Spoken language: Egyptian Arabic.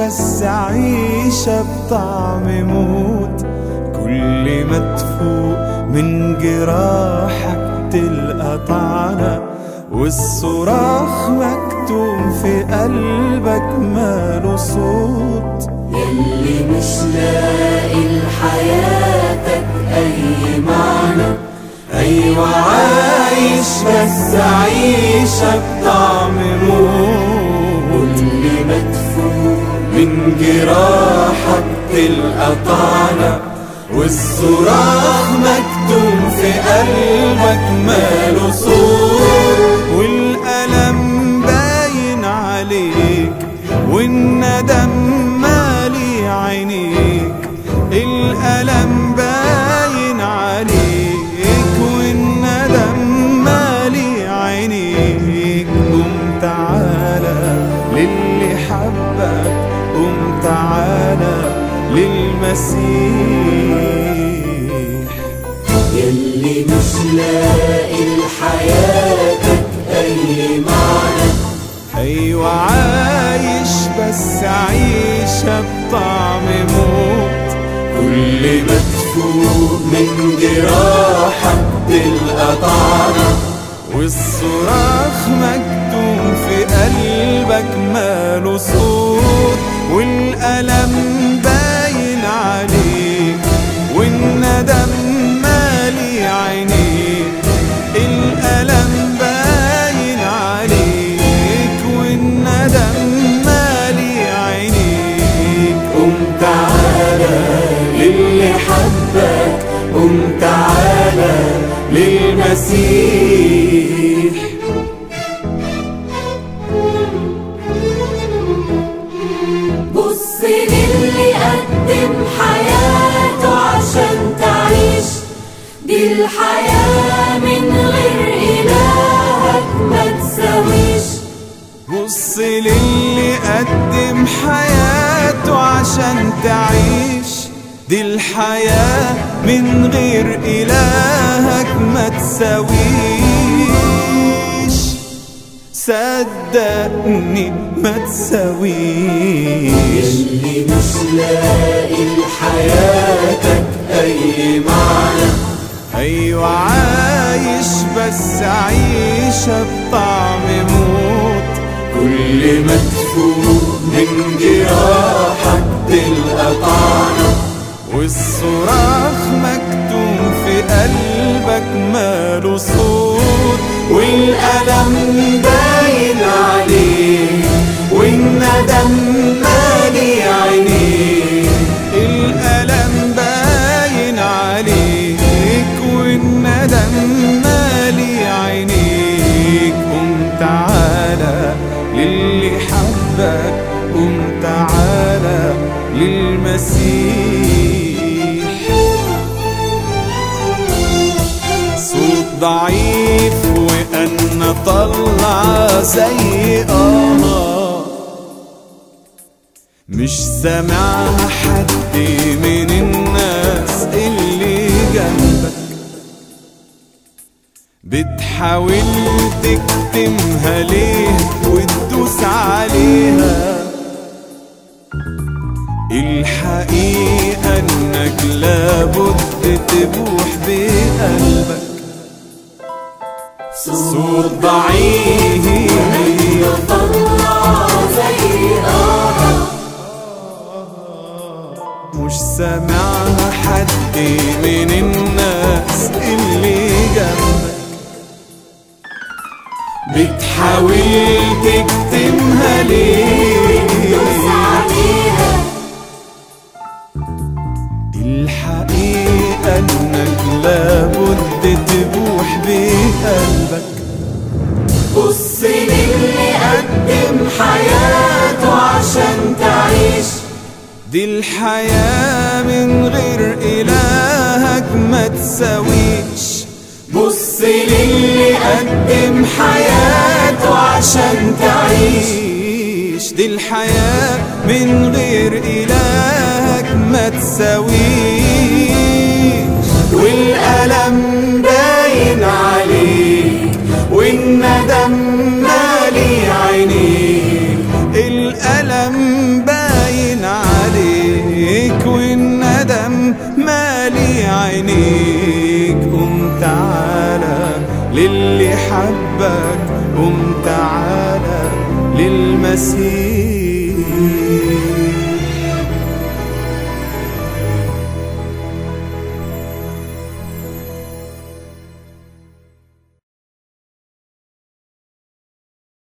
بس عيشة بطعم موت كل ما تفوق من جراحك تلقى طعنة والصراخ مكتوم في قلبك ماله صوت يلي مش لاقي لحياتك أي معنى أيوة عايش بس عيشة بطعم موت كل ما تفوق من جراحك تلقى طعنة والصراخ مكتوم في قلبك ماله صوت والألم باين عليك والندم مالي عينيك الألم باين عليك والندم مالي عينيك قم تعالى للي حبك قم تعالى للمسيح يلي مش لاقي لحياتك أي معنى أيوة عايش بس عيشة بطعم موت كل ما تفوق من جراحك تلقى طعنة والصراخ مكتوم في قلبك ماله صوت والألم باين عليك والندم مالي عينيك الألم باين عليك والندم مالي عينيك قم تعالى للي حبك قم تعالى للمسيح بص للي قدم حياته عشان تعيش دي الحياة من غير إلهك ما تساويش بص للي قدم حياته عشان تعيش دي الحياة من غير إلهك ما تساويش صدقني ما تساويش اللي مش لاقي لحياتك أي معنى أيوة عايش بس عيشة بطعم موت كل ما تفوق من جراحك تلقى طعنة والصراخ مكتوم في قلبك ماله صوت والألم باين عليك والندم مالي عينيك الألم باين عليك والندم مالي عينيك قم تعالى للي حبك قم تعالى للمسيح صوت ضعيف وأنا طلع زي آه مش سامعها حد من الناس اللي جنبك بتحاول تكتمها ليه وتدوس عليها الحقيقة انك لابد تبوح بقلبك صوت ضعيف طلع زي آه مش سامعها حد من الناس اللي جنبك بتحاول تكتمها ليه دوس عليها الحقيقة انك لابد تبوح بقلبك بص للي قدم حياته عشان تعيش دي الحياة من غير إلهك ما تساويش بص للي قدم حياته عشان تعيش دي الحياة من غير إلهك ما تساويش والألم باين عليك والندم مالي عينيك الألم باين عينيك قوم تعالى للي حبك قوم تعالى للمسيح